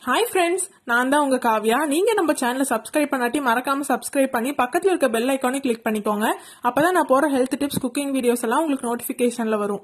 hi friends நான் தான் உங்க காவ்யா நீங்க நம்ம சேனலை சப்ஸ்கிரைப் பண்ணாட்டி மறக்காம சப்ஸ்கிரைப் பண்ணி பக்கத்துல இருக்க பெல் ஐக்கானை கிளிக் பண்ணிக்கோங்க அப்பதான் நான் போற ஹெல்த் டிப்ஸ் குக்கிங் வீடியோஸ் எல்லாம் உங்களுக்கு நோட்டிபிகேஷன்ல வரும்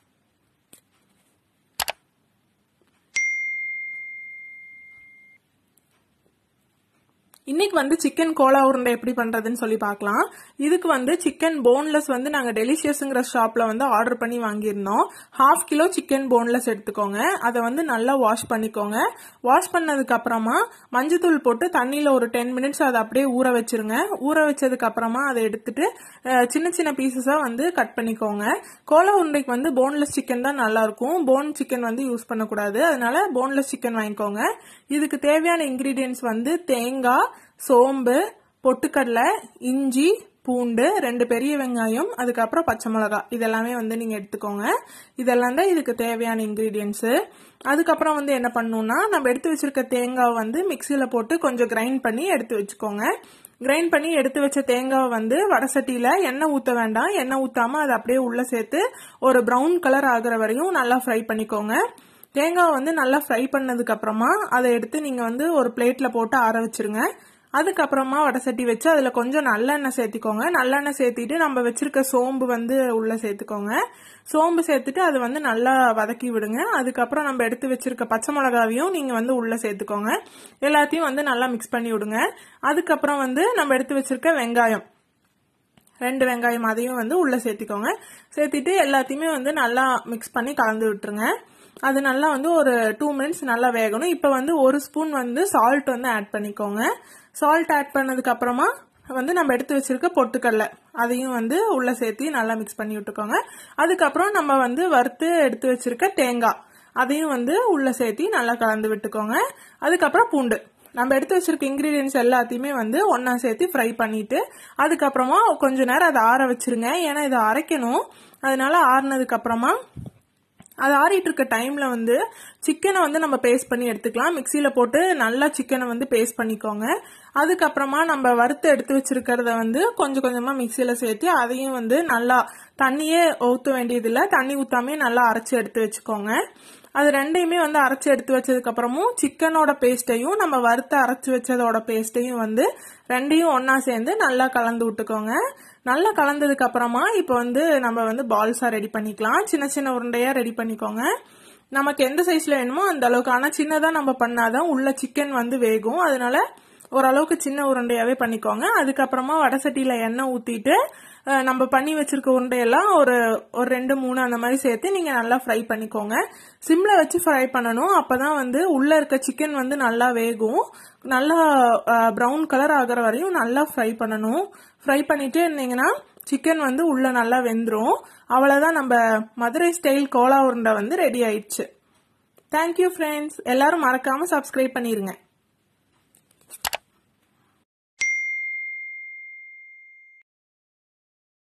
இன்னைக்கு வந்து சிக்கன் கோலா உருண்டை எப்படி பண்றதுன்னு சொல்லி பார்க்கலாம் இதுக்கு வந்து சிக்கன் போன்லெஸ் வந்து நாங்க டெலிஷியஸ்ங்கிற ஷாப்ல வந்து ஆர்டர் பண்ணி வாங்கியிருந்தோம் ஹாஃப் கிலோ சிக்கன் போன்லெஸ் எடுத்துக்கோங்க அதை வந்து நல்லா வாஷ் பண்ணிக்கோங்க வாஷ் பண்ணதுக்கு அப்புறமா மஞ்சத்தூள் போட்டு தண்ணியில ஒரு டென் மினிட்ஸ் அதை அப்படியே ஊற வச்சிருங்க ஊற வச்சதுக்கு அப்புறமா அதை எடுத்துட்டு அஹ், சின்ன சின்ன பீசஸா வந்து கட் பண்ணிக்கோங்க கோலா உருண்டைக்கு வந்து போன்லெஸ் சிக்கன் தான் நல்லா இருக்கும் போன் சிக்கன் வந்து யூஸ் பண்ணக்கூடாது அதனால போன்லெஸ் சிக்கன் வாங்கிக்கோங்க இதுக்கு தேவையான இன்கிரீடியன்ஸ் வந்து தேங்காய் சோம்பு பொட்டுக்கடலை இஞ்சி பூண்டு ரெண்டு பெரிய வெங்காயம் அதுக்கப்புறம் பச்சை மிளகாய் இதெல்லாமே வந்து நீங்க எடுத்துக்கோங்க இதெல்லாம் தான் இதுக்கு தேவையான இன்கிரீடியன்ஸ் அதுக்கப்புறம் வந்து என்ன பண்ணணும்னா நம்ம எடுத்து வச்சிருக்க தேங்காவை வந்து மிக்சியில போட்டு கொஞ்சம் கிரைண்ட் பண்ணி எடுத்து வச்சுக்கோங்க கிரைண்ட் பண்ணி எடுத்து வச்ச தேங்காவை வந்து வடசட்டியில எண்ணெய் ஊத்த வேண்டாம் எண்ணெய் ஊத்தாம அதை அப்படியே உள்ள சேர்த்து ஒரு பிரவுன் கலர் ஆகுற வரையும் நல்லா ஃப்ரை பண்ணிக்கோங்க தேங்காவை வந்து நல்லா ஃப்ரை பண்ணதுக்கு அப்புறமா அதை எடுத்து நீங்க வந்து ஒரு பிளேட்ல போட்டு ஆற வச்சிருங்க அதுக்கப்புறமா வடசட்டி வச்சு அதுல கொஞ்சம் நல்லெண்ணெய் சேர்த்திக்கோங்க நல்லெண்ணெய் சேர்த்திட்டு நம்ம வச்சிருக்க சோம்பு வந்து உள்ள சேர்த்துக்கோங்க சோம்பு சேர்த்துட்டு அது வந்து நல்லா வதக்கி விடுங்க அதுக்கப்புறம் நம்ம எடுத்து வச்சிருக்க பச்சை மிளகாவையும் நீங்க வந்து உள்ள சேர்த்துக்கோங்க எல்லாத்தையும் வந்து நல்லா மிக்ஸ் பண்ணி விடுங்க அதுக்கப்புறம் வந்து நம்ம எடுத்து வச்சிருக்க வெங்காயம் ரெண்டு வெங்காயம் அதையும் வந்து உள்ள சேர்த்திக்கோங்க சேர்த்திட்டு எல்லாத்தையுமே வந்து நல்லா மிக்ஸ் பண்ணி கலந்து விட்டுருங்க அது நல்லா வந்து ஒரு டூ மினிட்ஸ் நல்லா வேகணும் இப்போ வந்து ஒரு ஸ்பூன் வந்து சால்ட் வந்து ஆட் பண்ணிக்கோங்க சால்ட் ஆட் பண்ணதுக்கு அப்புறமா வந்து நம்ம எடுத்து வச்சிருக்க பொட்டுக்கடலை அதையும் வந்து உள்ள சேர்த்து நல்லா மிக்ஸ் பண்ணி விட்டுக்கோங்க அதுக்கப்புறம் நம்ம வந்து வறுத்து எடுத்து வச்சிருக்க தேங்காய் அதையும் வந்து உள்ள சேர்த்து நல்லா கலந்து விட்டுக்கோங்க அதுக்கப்புறம் பூண்டு நம்ம எடுத்து வச்சிருக்க இன்கிரீடியன்ஸ் எல்லாத்தையுமே வந்து ஒண்ணா சேர்த்து ஃப்ரை பண்ணிட்டு அதுக்கப்புறமா கொஞ்ச நேரம் அதை ஆற வச்சிருங்க ஏன்னா இதை அரைக்கணும் அதனால ஆறுனதுக்கு அப்புறமா அது ஆறிட்டு இருக்க டைம்ல வந்து சிக்கனை வந்து நம்ம பேஸ்ட் பண்ணி எடுத்துக்கலாம் மிக்சியில போட்டு நல்லா சிக்கனை வந்து பேஸ்ட் பண்ணிக்கோங்க அதுக்கப்புறமா நம்ம வறுத்து எடுத்து வச்சிருக்கிறத வந்து கொஞ்சம் கொஞ்சமா மிக்சியில சேர்த்து அதையும் வந்து நல்லா தண்ணியே ஊத்த வேண்டியதில்லை தண்ணி ஊத்தாமே நல்லா அரைச்சு எடுத்து வச்சுக்கோங்க அது ரெண்டையுமே வந்து அரைச்சு எடுத்து வச்சதுக்கு அப்புறமும் சிக்கனோட பேஸ்ட்டையும் நம்ம வறுத்து அரைச்சு வச்சதோட பேஸ்ட்டையும் வந்து ரெண்டையும் ஒண்ணா சேர்ந்து நல்லா கலந்து விட்டுக்கோங்க நல்லா கலந்ததுக்கு அப்புறமா இப்போ வந்து நம்ம வந்து பால்ஸா ரெடி பண்ணிக்கலாம் சின்ன சின்ன உருண்டையா ரெடி பண்ணிக்கோங்க நமக்கு எந்த சைஸ்ல வேணுமோ அந்த அளவுக்கு ஆனா சின்னதா நம்ம பண்ணாதான் உள்ள சிக்கன் வந்து வேகும் அதனால ஓரளவுக்கு சின்ன உருண்டையாவே பண்ணிக்கோங்க அதுக்கப்புறமா வடசட்டியில எண்ணெய் ஊத்திட்டு அஹ், நம்ம பண்ணி வச்சிருக்க உருண்டையெல்லாம் ஒரு ஒரு ரெண்டு மூணு அந்த மாதிரி சேர்த்து நீங்க நல்லா ஃப்ரை பண்ணிக்கோங்க சிம்ல வச்சு ஃப்ரை பண்ணணும் அப்பதான் வந்து உள்ள இருக்க சிக்கன் வந்து நல்லா வேகும் நல்லா ப்ரௌன் கலர் ஆகுற வரையும் நல்லா ஃப்ரை பண்ணணும் ஃப்ரை பண்ணிட்டு இருந்தீங்கன்னா சிக்கன் வந்து உள்ள நல்லா வெந்துரும் அவ்வளவுதான் நம்ம மதுரை ஸ்டைல் கோலா உருண்டை வந்து ரெடி ஆயிடுச்சு தேங்க்யூ ஃப்ரெண்ட்ஸ் எல்லாரும் மறக்காம சப்ஸ்கிரைப் பண்ணிருங்க